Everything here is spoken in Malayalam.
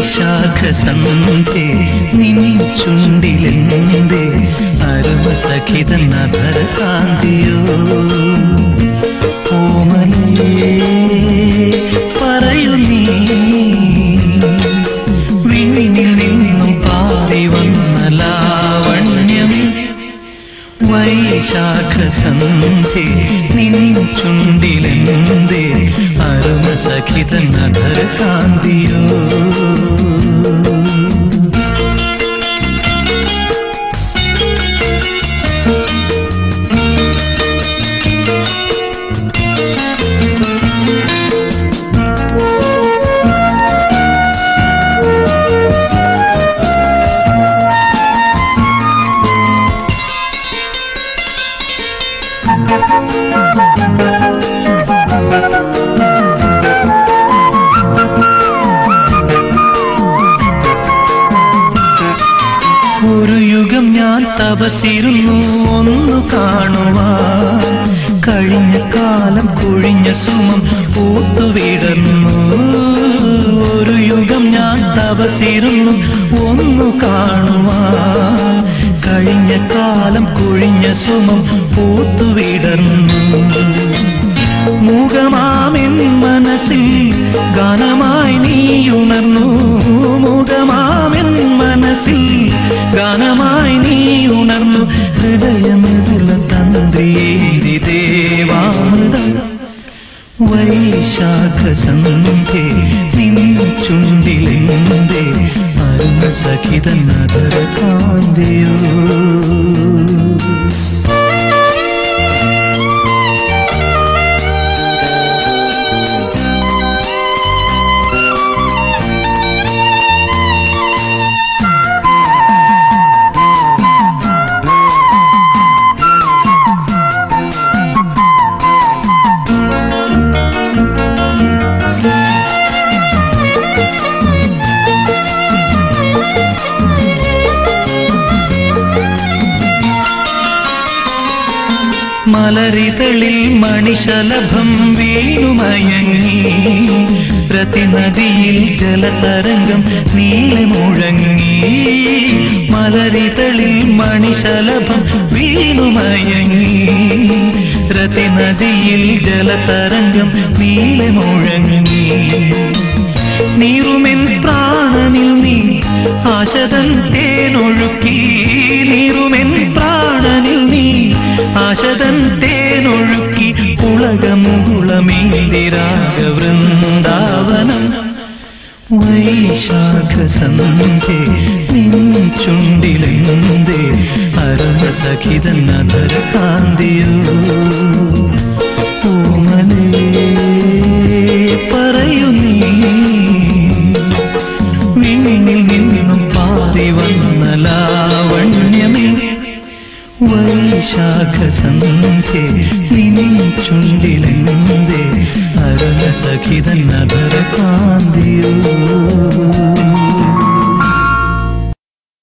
വൈശാഖ സന്ധ്യേ നിൻ ചുണ്ടിലെന്തേ അരുമ സഖിതൻ അധര കാന്തിയോ ഓമനേ പറയൂ നീ വിണ്ണിൽ നിന്നും പാറി വന്ന ലാവണ്യം വൈശാഖ സന്ധ്യേ നിൻ ചുണ്ടിലെന്തേ അരുമ സഖിതൻ അധര കാന്തിയോ ഒരു യുഗം ഞാൻ തപസിരുന്നു ഒന്നു കാണുവാൻ കഴിഞ്ഞ കാലം കൊഴിഞ്ഞ സുമം പൂത്തുവിടർന്നു ഒരു യുഗം ഞാൻ തപസിരുന്നു ഒന്നു കാണുവാൻ കഴിഞ്ഞ കാലം കൊഴിഞ്ഞ സുമം പൂത്തുവിടർന്നു മുഖമാമെൻ മനസ്സിൽ ഗാനമായി നീ ഉണർന്നു മുഖമാമെൻ മനസ്സിൽ ഗാനമായി നീ ഉണർന്നു ഹൃദയമൃദുല തന്ത്രിയേരി ദേവാമൃതം വൈശാഖ സന്ധ്യേ നിൻ ചുണ്ടിലെന്തേ അരുണ സഖിതൻ അതര കാന്തിയോ മലരിതളിൽ മണിശലഭം വീണുമയങ്ങി പ്രതിനദിയിൽ ജലതരംഗം നീളെ മുഴങ്ങി മലരിതളിൽ മണിശലഭം വീണുമയങ്ങി പ്രതിനദിയിൽ ജലതരംഗം നീളെ മുഴങ്ങി നീറുമെൻ പ്രാണനിൽ നീ ആശതൻ തേനൊഴുക്കി നീറുമെൻ പ്രാണനിൽ നീ ആശതൻ തേനൊഴുക്കി പുളകമുകുളമേന്തിരാഗ വൃന്ദാവനം വൈശാഖ സന്ധ്യേ നിൻ ചുണ്ടിലെന്തേ അരുണ സഖിതൻ അധര കാന്തിയോ ഓമനേ പറയൂ നീ വിണ്ണിൽ നിന്നും പാറി വന്ന ലാവണ്യമേ വൈശാഖ സന്ധ്യേ നിൻ ചുണ്ടിലെന്തേ അരുണ സഖിതൻ അധര കാന്തിയോ